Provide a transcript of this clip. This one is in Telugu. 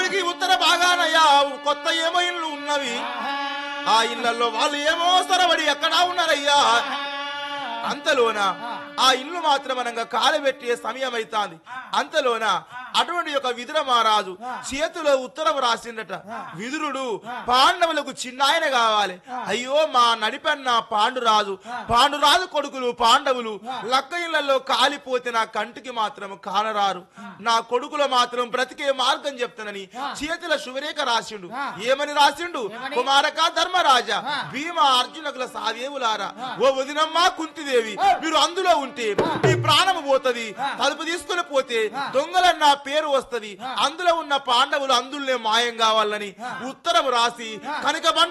ఊరికి ఉత్తర భాగానయ్యా కొత్త ఏమో ఇల్లు ఉన్నవి ఆ ఇళ్లలో వాళ్ళు ఏమో సరబడి ఎక్కడా ఉన్నారయ్యా అంతలోన ఆ ఇల్లు మాత్రం అనంగా కాలబెట్టే సమయం అవుతాంది అంతలోన అటువంటి యొక్క విదుర మహారాజు చేతిలో ఉత్తరం రాసిండట విదురుడు పాండవులకు చిన్నాయన కావాలి అయ్యో మా నడిపన్న పాండురాజు పాండురాజు కొడుకులు పాండవులు లక్క ఇళ్లలో కాలిపోతే నా కంటికి మాత్రం కానరారు నా కొడుకుల మాత్రం బ్రతికే మార్గం చెప్తానని చేతుల శుభరేఖ రాసిండు ఏమని రాసిండు కుమారక ధర్మరాజా భీమ అర్జునకుల సాదేవులారా ఓ వదినమ్మా కుంతిదేవి మీరు అందులో ఉంటే మీ ప్రాణం పోతది తలుపు తీసుకుని పోతే దొంగలన్న నా పేరు వస్తది అందులో ఉన్న పాండవులు అందులోనే మాయం కావాలని ఉత్తరం రాసి కనుక